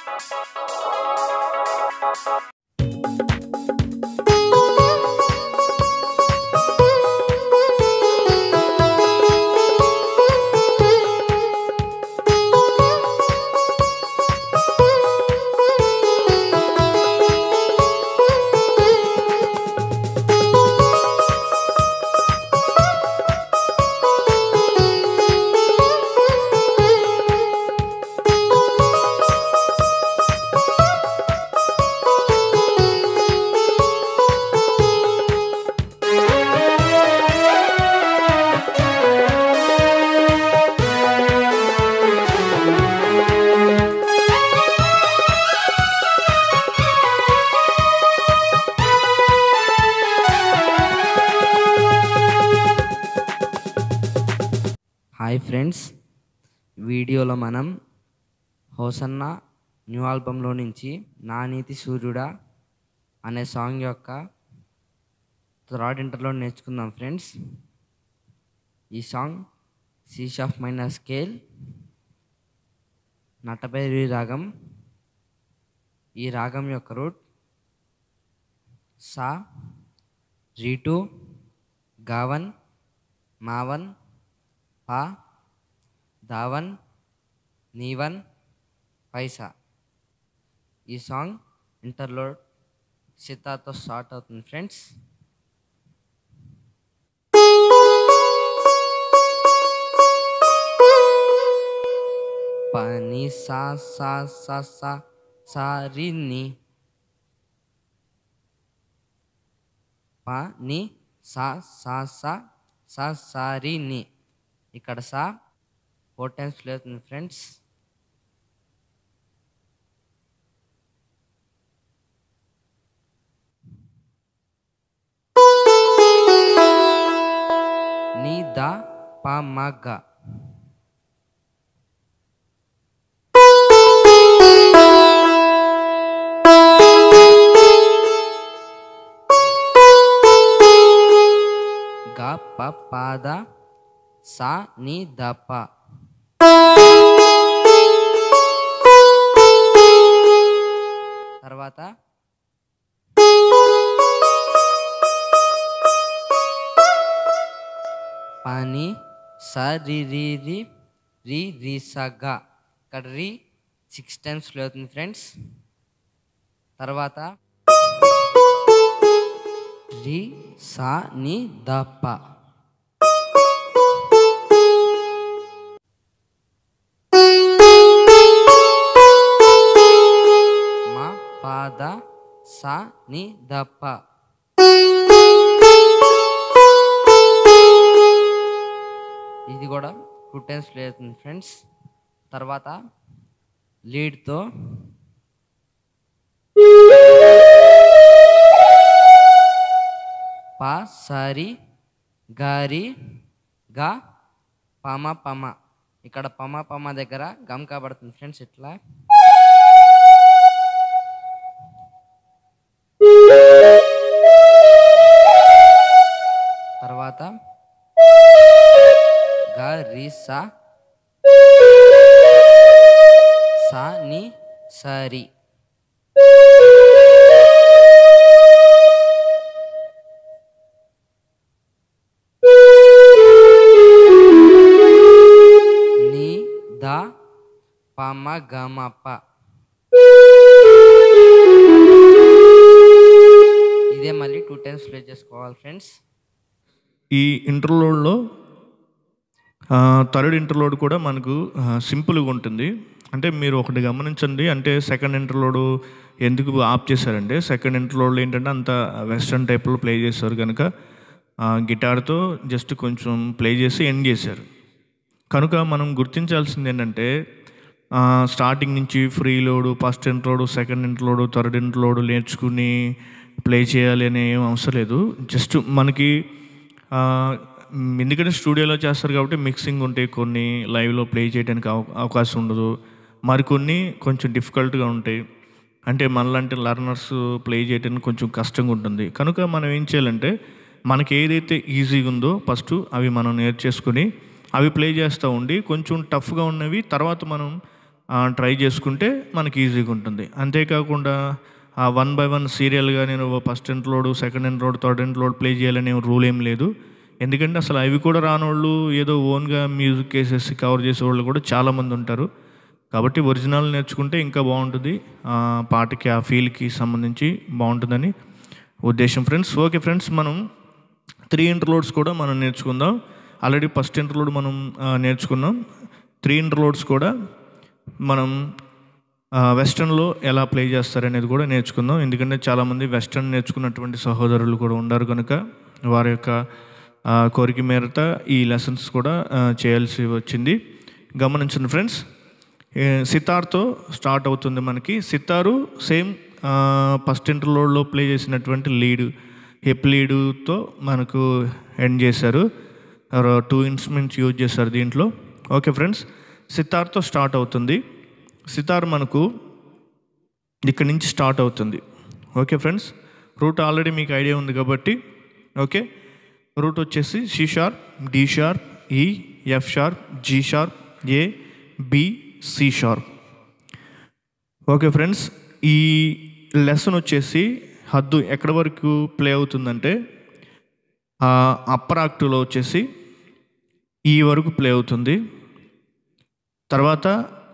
hi friends వీడియోలో మనం hosanna new ఆల్బంలో నుంచి నా నీతి సూర్యుడా అనే సాంగ్ యొక్క థర్డ్ ఇంటర్లో నేర్చుకుందాం ఫ్రెండ్స్ ఈ సాంగ్ సీష్ ఆఫ్ మైనర్ స్కేల్ నటభైరవి రాగం ఈ రాగం యొక్క రూట్ సా రీటు గావన్ మావన్ పా దావన్ నీవన్ పైసా ఈ సాంగ్ ఇంటర్లో సితార్తో స్టార్ట్ అవుతుంది ఫ్రెండ్స్ పని సా సా సా సా సా రి ని ప ని సా సా సా సా సా రి ని ఇక్కడ సా ఫోర్ టైమ్స్ ప్లే అవుతుంది ఫ్రెండ్స్ ని ద ప మ గ గ ప ప ద సా ని ద ప తర్వాత పని స రి రి రి రి రి స గ ఇక్కడ రి సిక్స్ టైమ్స్ ప్లే అవుతుంది ఫ్రెండ్స్ తర్వాత రి సా ని ద ప మా పాద సా ని ద ప ఇది కూడా టూ టైమ్స్ ప్లే అవుతుంది ఫ్రెండ్స్ తర్వాత లీడ్తో పా సారి గారి గా పమ పమ ఇక్కడ పమ పమ దగ్గర గమ్ కాబడుతుంది ఫ్రెండ్స్ ఇట్లా తర్వాత గా రి సా సా ని సరి ని ద పమ గమ ప ఇదే మళ్ళీ టూ టైమ్స్ ప్లే చేసుకోవాలి ఫ్రెండ్స్ ఈ ఇంటర్లోడ్లో థర్డ్ ఇంటర్లోడ్ కూడా మనకు ఆ, సింపుల్గా ఉంటుంది అంటే మీరు ఒకటి గమనించండి అంటే సెకండ్ ఇంటర్లోడ్ ఎందుకు ఆప్ చేశారంటే సెకండ్ ఇంటర్లోడ్లో ఏంటంటే అంత వెస్ట్రన్ టైప్లో ప్లే చేశారు కనుక ఆ, గిటార్తో జస్ట్ కొంచెం ప్లే చేసి ఎండ్ చేశారు కనుక మనం గుర్తించాల్సింది ఏంటంటే ఆ, స్టార్టింగ్ నుంచి prelude first interlude second interlude third interlude నేర్చుకుని ప్లే చేయాలి అనే ఏం అవసరం లేదు జస్ట్ మనకి ఆ, మ్, ఎందుకంటే స్టూడియోలో చేస్తారు కాబట్టి మిక్సింగ్ ఉంటాయి కొన్ని లైవ్లో ప్లే చేయడానికి అవ అవకాశం ఉండదు మరికొన్ని కొంచెం డిఫికల్ట్గా ఉంటాయి అంటే మనలాంటి లర్నర్స్ ప్లే చేయడానికి కొంచెం కష్టంగా ఉంటుంది కనుక మనం ఏం చేయాలంటే మనకి ఏదైతే ఈజీగా ఉందో ఫస్ట్ అవి మనం నేర్చేసుకుని అవి ప్లే చేస్తూ ఉండి కొంచెం టఫ్గా ఉన్నవి తర్వాత మనం ట్రై చేసుకుంటే మనకి ఈజీగా ఉంటుంది అంతేకాకుండా ఆ వన్ బై వన్ సీరియల్గా నేను first interlude second interlude third interlude play చేయాలనే రూల్ ఏం లేదు ఎందుకంటే అసలు అవి కూడా రానోళ్ళు ఏదో ఓన్గా మ్యూజిక్ వేసేసి కవర్ చేసే వాళ్ళు కూడా చాలామంది ఉంటారు కాబట్టి ఒరిజినల్ నేర్చుకుంటే ఇంకా బాగుంటుంది ఆ పాటకి ఆ ఫీల్కి సంబంధించి బాగుంటుందని ఉద్దేశం ఫ్రెండ్స్ ఓకే ఫ్రెండ్స్ మనం త్రీ ఇంటర్లోడ్స్ కూడా మనం నేర్చుకుందాం ఆల్రెడీ ఫస్ట్ ఇంటర్లోడ్ మనం ఆ, నేర్చుకున్నాం త్రీ ఇంటర్లోడ్స్ కూడా మనం ఆ, వెస్టర్న్లో ఎలా ప్లే చేస్తారనేది కూడా నేర్చుకుందాం ఎందుకంటే చాలామంది వెస్టర్న్ నేర్చుకున్నటువంటి సహోదరులు కూడా ఉన్నారు కనుక వారి యొక్క ఆ, కోరిక మేరత ఈ లెసన్స్ కూడా ఆ, చేయాల్సి వచ్చింది గమనించండి ఫ్రెండ్స్ ఏ, సితార్తో స్టార్ట్ అవుతుంది మనకి సితారు సేమ్ ఫస్ట్ ఇంటర్లోడ్లో ప్లే చేసినటువంటి లీడ్ హిప్ లీడుతో మనకు ఎండ్ చేశారు టూ ఇన్స్ట్రుమెంట్స్ యూజ్ చేశారు దీంట్లో ఓకే ఫ్రెండ్స్ సితార్తో స్టార్ట్ అవుతుంది సితార్ మనకు ఇక్కడి నుంచి స్టార్ట్ అవుతుంది ఓకే ఫ్రెండ్స్ రూట్ ఆల్రెడీ మీకు ఐడియా ఉంది కాబట్టి ఓకే రూట్ వచ్చేసి C sharp D sharp E F sharp G sharp A B C sharp okay friends ఈ లెసన్ వచ్చేసి హద్దు ఎక్కడి వరకు ప్లే అవుతుందంటే అప్పర్ ఆక్టులో వచ్చేసి ఈ వరకు ప్లే అవుతుంది తర్వాత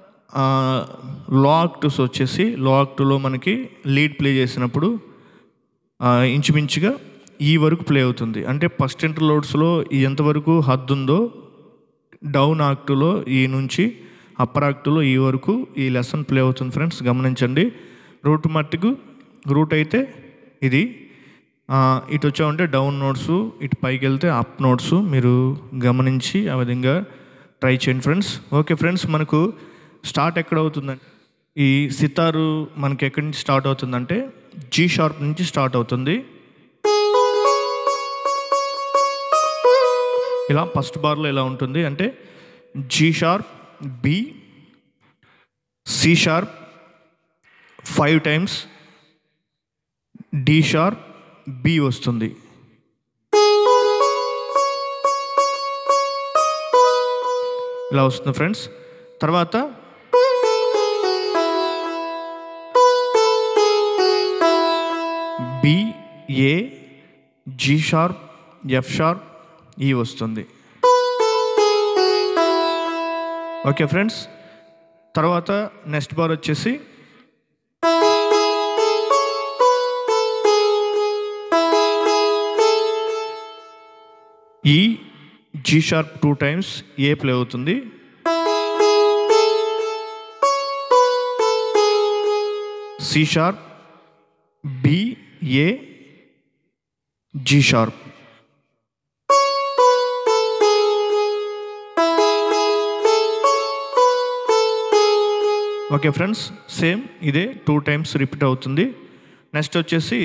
లో ఆక్టుస్ వచ్చేసి లో ఆక్టులో మనకి లీడ్ ప్లే చేసినప్పుడు ఆ, ఇంచుమించుగా ఈ వరకు ప్లే అవుతుంది అంటే ఫస్ట్ ఇంటర్లోడ్స్లో ఎంతవరకు హద్దు ఉందో డౌన్ ఆక్టులో ఈ నుంచి అప్పర్ ఆక్టులో ఈ వరకు ఈ లెసన్ ప్లే అవుతుంది ఫ్రెండ్స్ గమనించండి రూట్ మట్టుకు రూట్ అయితే ఇది ఆ, ఇటు వచ్చామంటే డౌన్ నోట్స్ ఇటు పైకి వెళ్తే అప్ నోట్స్ మీరు గమనించి ఆ విధంగా ట్రై చేయండి ఫ్రెండ్స్ ఓకే ఫ్రెండ్స్ మనకు స్టార్ట్ ఎక్కడ అవుతుందంటే ఈ సితారు మనకి ఎక్కడి నుంచి స్టార్ట్ అవుతుందంటే జీ షార్ప్ నుంచి స్టార్ట్ అవుతుంది ఇలా ఫస్ట్ బార్లో ఇలా ఉంటుంది అంటే G sharp B C sharp five times D sharp B వస్తుంది ఇలా వస్తుంది ఫ్రెండ్స్ తర్వాత B A G sharp F sharp E వస్తుంది ఓకే ఫ్రెండ్స్ తర్వాత నెక్స్ట్ బార్ వచ్చేసి E G sharp two times A play అవుతుంది C sharp B A G sharp okay friends same ఇదే two times repeat అవుతుంది next వచ్చేసి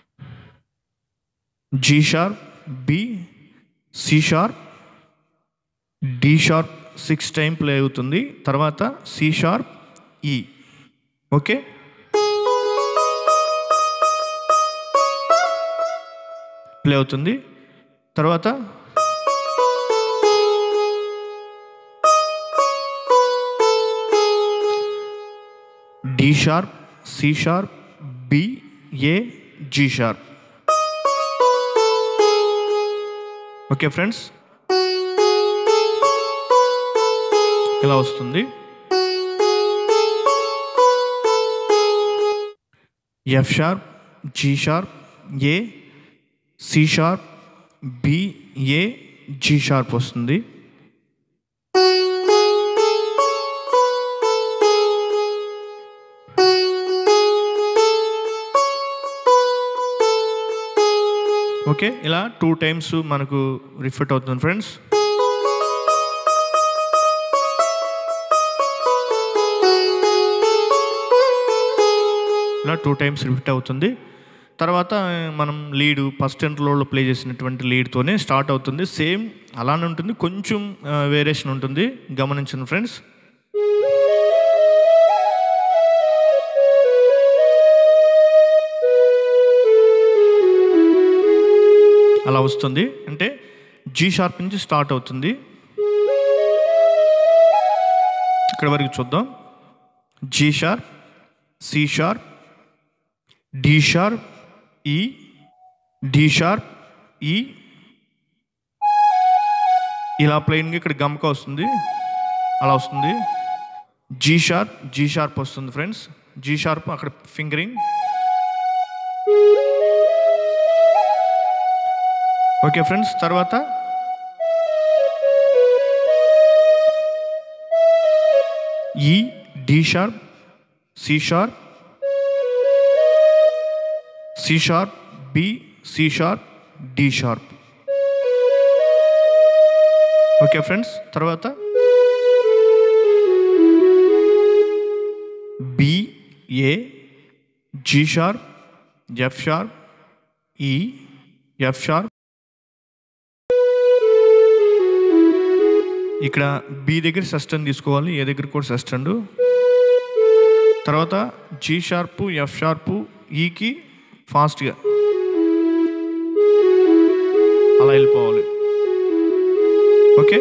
G sharp B C sharp D sharp six time play అవుతుంది తర్వాత C sharp E okay play అవుతుంది తర్వాత D sharp C sharp B A G sharp okay friends ఇలా వస్తుంది F sharp G sharp A C sharp B A G sharp వస్తుంది okay ఇలా two times మనకు repeat అవుతుంది ఫ్రెండ్స్ ఇలా two times repeat అవుతుంది తర్వాత మనం లీడ్ ఫస్ట్ ఇంటర్లో ప్లే చేసినటువంటి లీడ్తోనే స్టార్ట్ అవుతుంది సేమ్ అలానే ఉంటుంది కొంచెం వేరియేషన్ ఉంటుంది గమనించండి ఫ్రెండ్స్ అలా వస్తుంది అంటే జీ షార్ప్ నుంచి స్టార్ట్ అవుతుంది ఇక్కడ వరకు చూద్దాం G sharp C sharp D sharp E D sharp E ఇలా ప్లెయిన్గా ఇక్కడ గమక వస్తుంది అలా వస్తుంది జీ షార్ప్ జీ షార్ప్ వస్తుంది ఫ్రెండ్స్ జీ షార్ప్ అక్కడ ఫింగరింగ్ ఓకే ఫ్రెండ్స్ తర్వాత E D sharp C sharp C sharp B C sharp D sharp okay friends తర్వాత B A G sharp F sharp E F sharp ఇక్కడ B దగ్గర sustain తీసుకోవాలి ఏ దగ్గర కూడా సస్టండ్ తర్వాత G షార్పు F షార్పు ఈకి ఫాస్ట్గా అలా వెళ్ళిపోవాలి ఓకే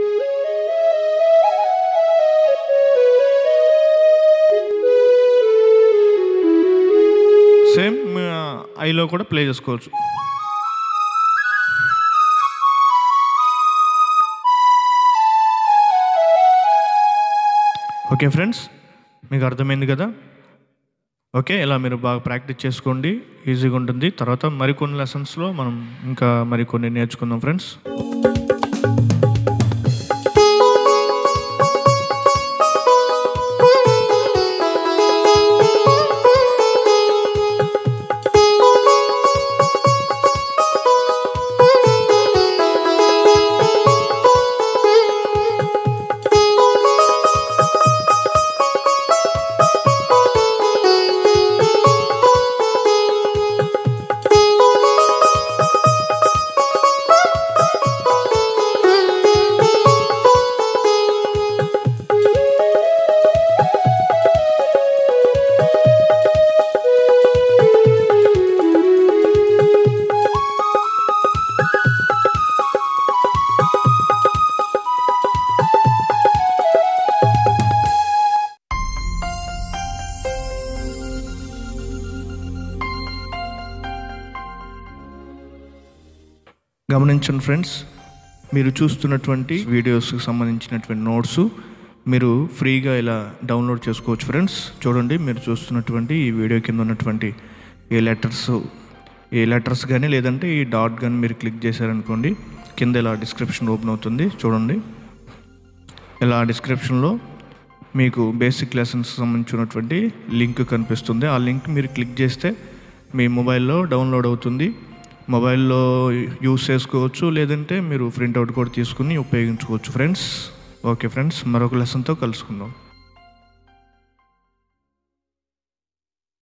సేమ్ ఐలో కూడా ప్లే చేసుకోవచ్చు ఓకే ఫ్రెండ్స్ మీకు అర్థమైంది కదా ఓకే ఇలా మీరు బాగా ప్రాక్టీస్ చేసుకోండి ఈజీగా ఉంటుంది తర్వాత మరికొన్ని లెసన్స్లో మనం ఇంకా మరికొన్ని నేర్చుకుందాం ఫ్రెండ్స్ గమనించండి ఫ్రెండ్స్ మీరు చూస్తున్నటువంటి వీడియోస్కి సంబంధించినటువంటి నోట్స్ మీరు ఫ్రీగా ఇలా డౌన్లోడ్ చేసుకోవచ్చు ఫ్రెండ్స్ చూడండి మీరు చూస్తున్నటువంటి ఈ వీడియో కింద ఉన్నటువంటి ఏ లెటర్స్ ఏ లెటర్స్ కానీ లేదంటే ఈ డాట్ కానీ మీరు క్లిక్ చేశారనుకోండి కింద ఇలా డిస్క్రిప్షన్ ఓపెన్ అవుతుంది చూడండి ఇలా డిస్క్రిప్షన్లో మీకు బేసిక్ లెసన్స్ సంబంధించినటువంటి లింక్ కనిపిస్తుంది ఆ లింక్ మీరు క్లిక్ చేస్తే మీ మొబైల్లో డౌన్లోడ్ అవుతుంది మొబైల్లో యూస్ చేసుకోవచ్చు లేదంటే మీరు ప్రింట్అవుట్ కూడా తీసుకుని ఉపయోగించుకోవచ్చు ఫ్రెండ్స్ ఓకే ఫ్రెండ్స్ మరొక లెసన్తో కలుసుకుందాం